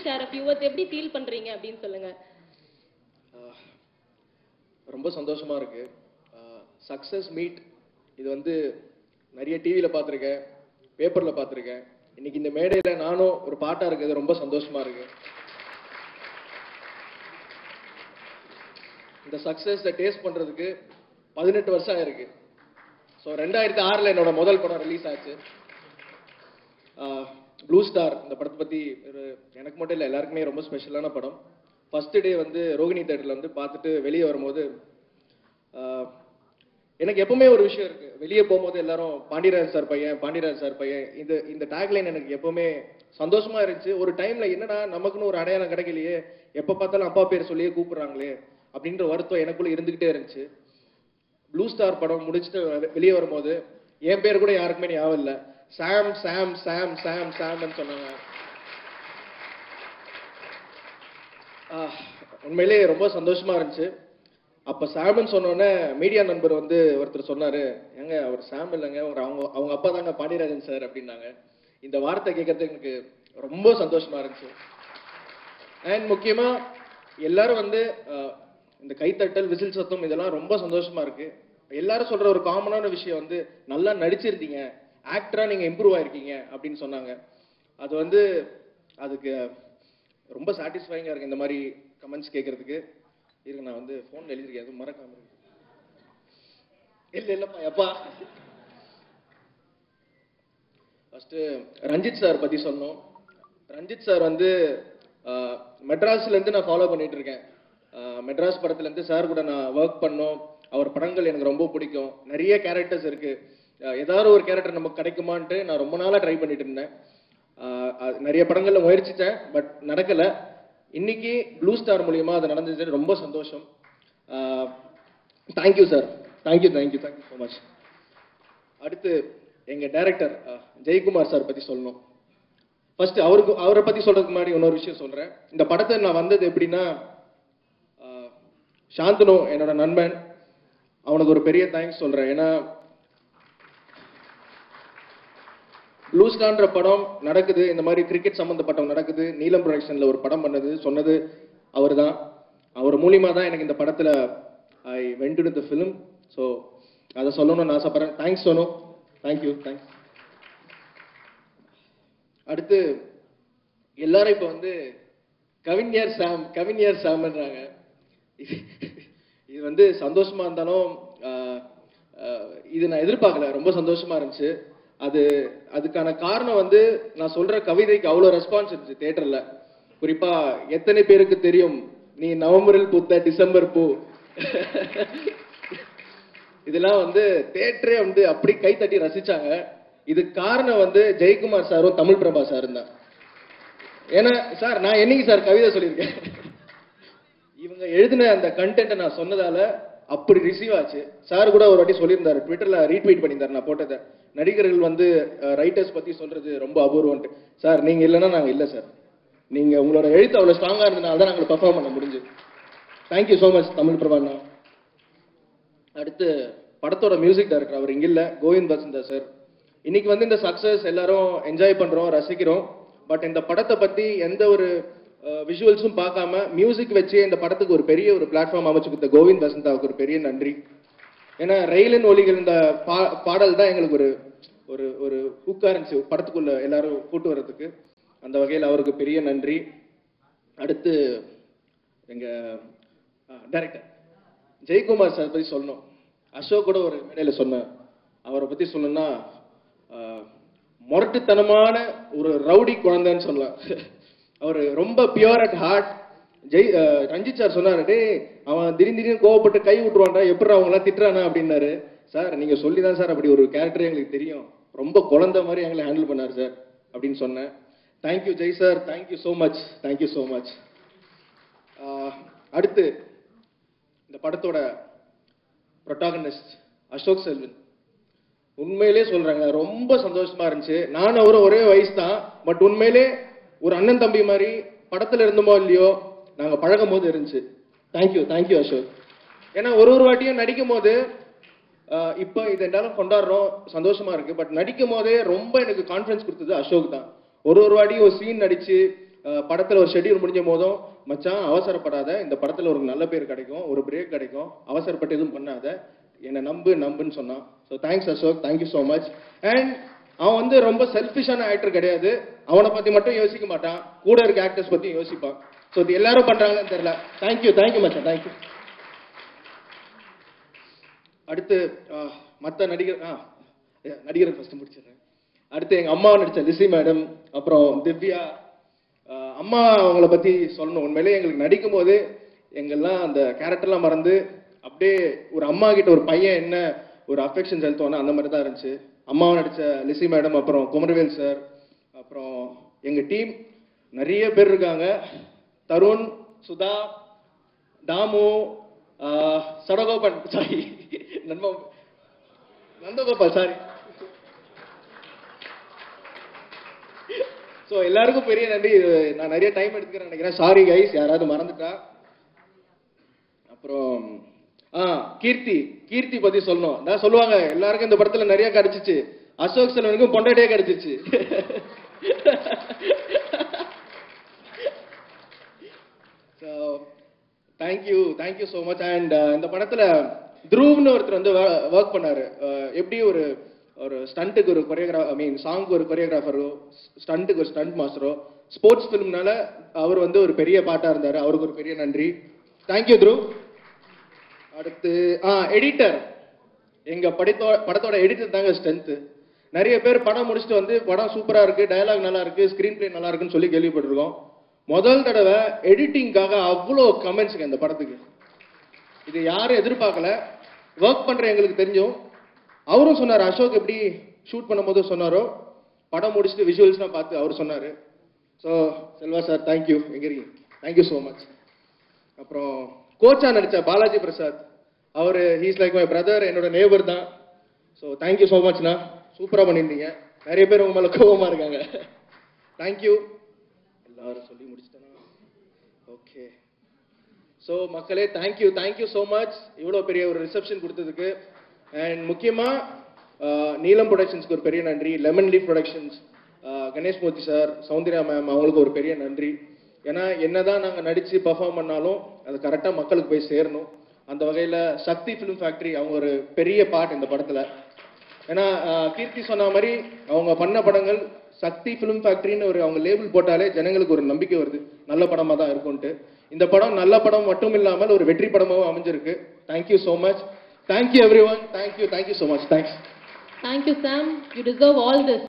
Share a few words எப்படி feel பண்றீங்க அப்படின்னு சொல்லுங்க ஆஹ் ரொம்ப சந்தோஷமா இருக்கு சக்ஸஸ் மீட் இது வந்து நிறைய டிவியில் பார்த்துருக்கேன் பேப்பரில் பார்த்துருக்கேன் இன்னைக்கு இந்த மேடையில் நானும் ஒரு பாட்டாக இருக்குது ரொம்ப சந்தோஷமா இருக்கு இந்த சக்ஸஸை டேஸ்ட் பண்ணுறதுக்கு பதினெட்டு வருஷம் ஆயிருக்கு ஸோ ரெண்டாயிரத்தி ஆறில் என்னோட முதல் படம் ரிலீஸ் ஆச்சு ப்ளூ ஸ்டார் இந்த படத்தை பற்றி ஒரு எனக்கு மட்டும் இல்லை எல்லாருக்குமே ரொம்ப ஸ்பெஷலான படம் ஃபர்ஸ்ட் டே வந்து ரோகிணி தேட்டரில் வந்து பார்த்துட்டு வெளியே வரும்போது ஆஹ், எனக்கு எப்பவுமே ஒரு விஷயம் இருக்கு வெளியே போகும்போது எல்லாரும் பாண்டியராஜ் சார் பையன் பாண்டியராஜ் சார் பையன் இந்த இந்த டேக்லைன் எனக்கு எப்பவுமே சந்தோஷமா இருந்துச்சு ஒரு டைம்ல என்னடா நமக்குன்னு ஒரு அடையாளம் கிடைக்கலையே எப்ப பார்த்தாலும் அப்பா பேர் சொல்லியே கூப்பிடுறாங்களே அப்படின்ற வருத்தம் எனக்குள்ள இருந்துகிட்டே இருந்துச்சு ப்ளூ ஸ்டார் படம் முடிச்சுட்டு வெ- வெளியே வரும்போது என் பேர் கூட யாருக்குமே ஞாபகம் இல்லை சாம் சாம் சாம் சாம் சாம்னு சொன்னாங்க ஆஹ், உண்மையிலேயே ரொம்ப சந்தோஷமா இருந்துச்சு அப்ப சாம்னு சொன்னோடனே மீடியா நண்பர் வந்து ஒருத்தர் சொன்னாரு ஏங்க அவர் சாம் இல்லைங்க ஒரு அவங்க அவங்க அப்பா தாங்க பாண்டியராஜன் சார் அப்படின்னாங்க இந்த வார்த்தை கேட்கறதுக்கு எனக்கு ரொம்ப சந்தோஷமா இருந்துச்சு அண்ட் முக்கியமா எல்லாரும் வந்து அஹ், இந்த கைத்தட்டல் விசில் சத்தம் இதெல்லாம் ரொம்ப சந்தோஷமா இருக்கு எல்லாரும் சொல்ற ஒரு காமனான விஷயம் வந்து நல்லா நடிச்சிருந்தீங்க ஆக்டரா நீங்க இம்ப்ரூவ் ஆயிருக்கீங்க அப்படின்னு சொன்னாங்க அது வந்து அதுக்கு ரொம்ப சாட்டிஸ்ஃபைங்கா இருக்கு இந்த மாதிரி கமெண்ட்ஸ் கேட்கறதுக்கு இருங்க நான் வந்து ஃபோன் எழுதிருக்கேன் எதுவும் மறக்காம இருக்கு இல்ல இல்லப்பா எப்பா ஃபர்ஸ்ட் ரஞ்சித் சார் பத்தி சொன்னோம் ரஞ்சித் சார் வந்து அஹ், மெட்ராஸ்ல இருந்து நான் ஃபாலோ பண்ணிட்டு இருக்கேன் அஹ், மெட்ராஸ் படத்துல இருந்து சார் கூட நான் ஒர்க் பண்ணோம் அவர் படங்கள் எனக்கு ரொம்ப பிடிக்கும் நிறைய கேரக்டர்ஸ் இருக்கு அஹ், ஏதாவது ஒரு கேரக்டர் நமக்கு கிடைக்குமான்ட்டு நான் ரொம்ப நாளா ட்ரை பண்ணிட்டு இருந்தேன் அஹ், அது நிறைய படங்கள்ல முயற்சித்தேன் பட் நடக்கல இன்னைக்கு ப்ளூ ஸ்டார் மூலியமா அது நடந்துச்சு ரொம்ப சந்தோஷம் thank you sir thank you thank you thank you so much அடுத்து எங்க டைரக்டர் ஜெயக்குமார் சார் பத்தி சொல்லணும் ஃபர்ஸ்ட் அவருக்கு அவரை பத்தி சொல்றதுக்கு முன்னாடி இன்னொரு விஷயம் சொல்றேன் இந்த படத்தை நான் வந்தது எப்படின்னா ஆஹ், சாந்தனு என்னோட நண்பன் அவனுக்கு ஒரு பெரிய தேங்க்ஸ் சொல்றேன் ஏன்னா ப்ளூ ஸ்டார்ன்ற படம் நடக்குது இந்த மாதிரி கிரிக்கெட் சம்பந்தப்பட்ட நடக்குது நீலம் ப்ரொடக்ஷன்ல ஒரு படம் பண்ணது சொன்னது அவர்தான் அவர் மூலியமா தான் எனக்கு இந்த படத்துல I went to the film so அதை சொல்லணும்னு ஆசைப்படுறேன் தேங்க்ஸ் சோனு தேங்க்யூ தேங்க்ஸ் அடுத்து எல்லாரும் இப்போ வந்து கவிஞர் சாம் கவிஞர் சாம்ன்றாங்க இது இது வந்து சந்தோஷமா இருந்தாலும் ஆஹ், ஆஹ், இது நான் எதிர்பார்க்கல ரொம்ப சந்தோஷமா இருந்துச்சு அது அதுக்கான காரணம் வந்து நான் சொல்ற கவிதைக்கு அவ்வளோ ரெஸ்பான்ஸ் இருந்துச்சு தேட்டர்ல குறிப்பா எத்தனை பேருக்கு தெரியும் நீ நவம்பரில் பூத்த டிசம்பர் பூ இதெல்லாம் வந்து தேட்டரே வந்து அப்படி கை தட்டி ரசிச்சாங்க இது காரணம் வந்து ஜெயக்குமார் சாரும் தமிழ் பிரபா சாரும் தான் ஏன்னா சார் நான் என்னைக்கு சார் கவிதை சொல்லியிருக்கேன் இவங்க எழுதின அந்த கண்டென்ட்டை நான் சொன்னதால அப்படி ரிசீவ் ஆச்சு சார் கூட ஒரு வாட்டி சொல்லியிருந்தாரு ட்விட்டர்ல ரீட்வீட் பண்ணியிருந்தாரு நான் போட்டதை நடிகர்கள் வந்து ரைட்டர்ஸ் பத்தி சொல்றது ரொம்ப அபூர்வம்ட்டு சார் நீங்க இல்லைன்னா நாங்க இல்ல சார் நீங்க உங்களோட எழுத்து அவ்வளவு ஸ்ட்ராங்கா இருந்தனால தான் நாங்கள் பெர்ஃபார்ம் பண்ண முடிஞ்சு தேங்க்யூ ஸோ மச் தமிழ் பிரபாண்ணா அடுத்து படத்தோட மியூசிக் டைரக்டர் அவர் இங்க இல்ல கோவிந்த் வசந்தா சார் இன்னைக்கு வந்து இந்த சக்சஸ் எல்லாரும் என்ஜாய் பண்றோம் ரசிக்கிறோம் பட் இந்த படத்தை பத்தி எந்த ஒரு விஷுவல்ஸும் பார்க்காம மியூசிக் வச்சு இந்த படத்துக்கு ஒரு பெரிய ஒரு பிளாட்ஃபார்ம் அமைச்சு கொடுத்த கோவிந்த் வசந்தாவுக்கு ஒரு பெரிய நன்றி ஏன்னா ரயிலின் ஒலிகள் இந்த பா பாடல் தான் எங்களுக்கு ஒரு ஒரு ஒரு ஹூக்கா இருந்துச்சு படத்துக்குள்ள எல்லாரும் கூட்டு வர்றதுக்கு அந்த வகையில் அவருக்கு பெரிய நன்றி அடுத்து எங்க டைரக்டர் ஜெயக்குமார் சார் பத்தி சொல்லணும் அசோக் கூட ஒரு மேடையில சொன்னேன் அவரை பத்தி சொல்லணும்னா ஆஹ், முரட்டுத்தனமான ஒரு ரவுடி குழந்தைன்னு சொல்லலாம் அவர் ரொம்ப pure at heart Jai ah, Ranjith sir சொன்னாரு டேய் அவன் திடீர்னு திடீர்னு கோவப்பட்டு கை விட்டுருவான்டா எப்படி அவங்க எல்லாம் திட்டுறானா அப்படின்னாரு சார் நீங்க சொல்லி தான் சார் அப்படி ஒரு கேரக்டர் எங்களுக்கு தெரியும் ரொம்ப குழந்தை மாதிரி எங்களை ஹேண்டில் பண்ணாரு சார் அப்படின்னு சொன்னேன் thank you Jai sir thank you so much thank you so much அடுத்து இந்த படத்தோட ப்ரொட்டாகனிஸ்ட் அசோக் செல்வன் உண்மையிலே சொல்றாங்க ரொம்ப சந்தோஷமா இருந்துச்சு நான் அவரும் ஒரே வயசு தான் பட் உண்மையிலே ஒரு அண்ணன் தம்பி மாதிரி படத்துல இருந்தோமோ இல்லையோ நாங்க பழகும் போது இருந்துச்சு தேங்க்யூ தேங்க்யூ அசோக் ஏன்னா ஒரு ஒரு வாட்டியும் நடிக்கும் போது ஆஹ், இப்போ இது என்னாலும் கொண்டாடுறோம் சந்தோஷமா இருக்கு பட் நடிக்கும் போதே ரொம்ப எனக்கு கான்ஃபிடன்ஸ் கொடுத்தது அசோக் தான் ஒரு ஒரு வாட்டியும் ஒரு சீன் நடிச்சு அஹ், படத்துல ஒரு ஷெட்யூல் முடிஞ்ச போதும் மச்சான் அவசரப்படாத இந்த படத்துல ஒரு நல்ல பேர் கிடைக்கும் ஒரு பிரேக் கிடைக்கும் அவசரப்பட்டு எதுவும் பண்ணாத என்னை நம்பு நம்புன்னு சொன்னான் so thanks Ashok thank you so much and அவன் வந்து ரொம்ப செல்ஃபிஷான ஆக்டர் கிடையாது அவனை பத்தி மட்டும் யோசிக்க மாட்டான் கூட இருக்க ஆக்டர்ஸ் பத்தி யோசிப்பான் ஸோ இது எல்லாரும் பண்றாங்கன்னு தெரியல தேங்க்யூ தேங்க்யூ மச்சான் தேங்க்யூ அடுத்து ஆஹ், மத்த நடிகர் ஆ நடிகர் ஃபர்ஸ்ட் முடிச்சிடுறேன் அடுத்து எங்க அம்மா நடிச்ச லிசி மேடம் அப்புறம் திவ்யா ஆஹ், அம்மா அவங்கள பத்தி சொல்லணும் உண்மையிலேயே எங்களுக்கு நடிக்கும் போது எங்கெல்லாம் அந்த கேரக்டர்லாம் மறந்து அப்படியே ஒரு அம்மா கிட்ட ஒரு பையன் என்ன ஒரு அஃபெக்ஷன் செலுத்துவானோ அந்த மாதிரி தான் இருந்துச்சு அம்மாவை நடிச்ச லிசி மேடம் அப்புறம் குமரவேல் சார் அப்புறம் எங்க டீம் நிறைய பேர் இருக்காங்க தருண் சுதா தாமு ஆஹ், சடகோபன் சாரி நண்பா நந்தகோபால் சாரி ஸோ எல்லாருக்கும் பெரிய நன்றி இது நான் நிறைய டைம் எடுத்துக்கிறேன் நினைக்கிறேன் சாரி கைஸ் யாராவது மறந்துட்டா அப்புறம் ஆ கீர்த்தி கீர்த்தி பத்தி சொல்லணும் நான் சொல்லுவாங்க எல்லாருக்கும் இந்த படத்துல நிறைய கிடைச்சிச்சு அசோக் செல்வனுக்கும் பொண்டாட்டியே கிடைச்சிச்சு so thank you thank you so much and இந்த படத்துல த்ரூவ்னு ஒருத்தர் வந்து ஒர்க் பண்ணாரு Uh, எப்படி ஒரு ஒரு ஸ்டண்ட்டுக்கு ஒரு கொரியோகிராஃப் ஐ மீன் சாங்க்கு ஒரு கொரியோகிராஃபரோ ஸ்டண்ட்டுக்கு ஒரு ஸ்டண்ட் மாஸ்டரோ ஸ்போர்ட்ஸ் ஃபிலிம்னால அவர் வந்து ஒரு பெரிய பாட்டா இருந்தாரு அவருக்கு ஒரு பெரிய நன்றி தேங்க்யூ த்ரூ அடுத்து ஆ எடிட்டர் எங்க படத்தோ படத்தோட எடிட்டர் தாங்க ஸ்ட்ரென்த் நிறைய பேர் படம் முடிச்சுட்டு வந்து படம் சூப்பரா இருக்கு டயலாக் நல்லா இருக்கு ஸ்கிரீன் பிளே நல்லா இருக்குன்னு சொல்லி கேள்விப்பட்டிருக்கோம் முதல் தடவை எடிட்டிங்காக அவ்வளோ கமெண்ட்ஸுங்க இந்த படத்துக்கு இது யாரும் எதிர்பார்க்கல ஒர்க் பண்ற எங்களுக்கு தெரிஞ்சும் அவரும் சொன்னார் அசோக் எப்படி ஷூட் பண்ணும்போது சொன்னாரோ படம் முடிச்சுட்டு விஷுவல்ஸ்லாம் பார்த்து அவர் சொன்னாரு ஸோ செல்வா சார் தேங்க்யூ எங்க இருக்கீங்க தேங்க்யூ ஸோ மச் அப்புறம் கோச்சா நடிச்ச பாலாஜி பிரசாத் அவர் ஹீஸ் லைக் மை பிரதர் என்னோட நேபர் தான் ஸோ தேங்க்யூ ஸோ மச்ண்ணா சூப்பராக பண்ணியிருந்தீங்க நிறைய பேர் உங்க மேலே கோபமாக இருக்காங்க தேங்க்யூ எல்லாரும் சொல்லி முடிச்சிட்டேனா ஓகே ஸோ மக்களே தேங்க்யூ தேங்க்யூ ஸோ மச் இவ்வளோ பெரிய ஒரு ரிசப்ஷன் கொடுத்ததுக்கு அண்ட் முக்கியமாக நீலம் ப்ரொடக்ஷன்ஸ்க்கு ஒரு பெரிய நன்றி lemon leaf productions Ganesh Murthy sir Soundarya ma'am அவங்களுக்கு ஒரு பெரிய நன்றி ஏன்னா என்னதான் நாங்கள் நடித்து பர்ஃபார்ம் பண்ணாலும் அது கரெக்டாக மக்களுக்கு போய் சேரணும் அந்த வகையில் சக்தி ஃபிலிம் ஃபேக்ட்ரி அவங்க ஒரு பெரிய பார்ட் இந்த படத்தில் ஏன்னா ஆஹ், கீர்த்தி சொன்ன மாதிரி அவங்க பண்ண படங்கள் சக்தி ஃபிலிம் ஃபேக்டரின்னு ஒரு அவங்க லேபிள் போட்டாலே ஜனங்களுக்கு ஒரு நம்பிக்கை வருது நல்ல படமா தான் இருக்கும்ட்டு இந்த படம் நல்ல படம் மட்டும் இல்லாமல் ஒரு வெற்றி படமாகவும் அமைஞ்சிருக்கு thank you so much thank you everyone thank you thank you so much thanks Thank you, Sam. You deserve all this.